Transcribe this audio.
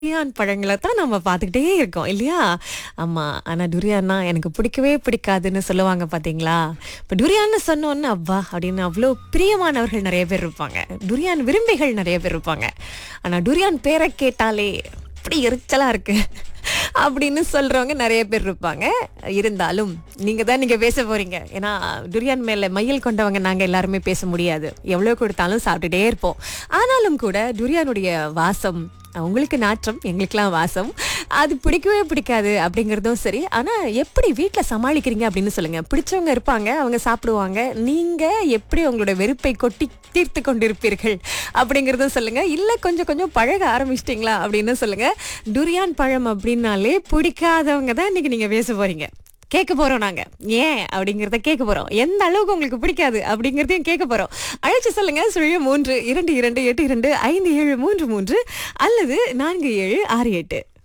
durian பழங்களை தான் நம்ம பார்த்துக்கிட்டே இருக்கோம் இல்லையா ஆமா ஆனா டுரியான்னா எனக்கு பிடிக்கவே பிடிக்காதுன்னு சொல்லுவாங்க பாத்தீங்களா இப்போ டுரியான்னு சொன்னோன்னு அவ்வா அப்படின்னு அவ்வளோ பிரியமானவர்கள் நிறைய பேர் இருப்பாங்க டுரியான் விரும்பிகள் நிறைய பேர் இருப்பாங்க ஆனா டுரியான் பேரை கேட்டாலே அப்படி எரிச்சலா இருக்கு அப்படின்னு சொல்றவங்க நிறைய பேர் இருப்பாங்க இருந்தாலும் நீங்க தான் நீங்க பேச போறீங்க ஏன்னா டுரியான் மேல மையல் கொண்டவங்க நாங்க எல்லாருமே பேச முடியாது எவ்வளவு கொடுத்தாலும் சாப்பிட்டுட்டே இருப்போம் ஆனாலும் கூட டுரியானுடைய வாசம் உங்களுக்கு நாற்றம் எங்களுக்கெல்லாம் வாசம் அது பிடிக்கவே பிடிக்காது அப்படிங்கிறதும் சரி ஆனா எப்படி வீட்டில் சமாளிக்கிறீங்க அப்படின்னு சொல்லுங்க பிடிச்சவங்க இருப்பாங்க அவங்க சாப்பிடுவாங்க நீங்க எப்படி உங்களோட வெறுப்பை கொட்டி தீர்த்து கொண்டிருப்பீர்கள் அப்படிங்கிறதும் சொல்லுங்க இல்ல கொஞ்சம் கொஞ்சம் பழக ஆரம்பிச்சிட்டிங்களா அப்படின்னு சொல்லுங்க டுரியான் பழம் அப்படின்னாலே பிடிக்காதவங்க தான் இன்னைக்கு நீங்க பேச போறீங்க கேட்க போறோம் நாங்க ஏன் அப்படிங்கறத கேட்க போறோம் எந்த அளவுக்கு உங்களுக்கு பிடிக்காது அப்படிங்கறதையும் கேட்க போறோம் அழைச்சு சொல்லுங்க சுழிய மூன்று இரண்டு இரண்டு எட்டு இரண்டு ஐந்து ஏழு மூன்று மூன்று அல்லது நான்கு ஏழு ஆறு எட்டு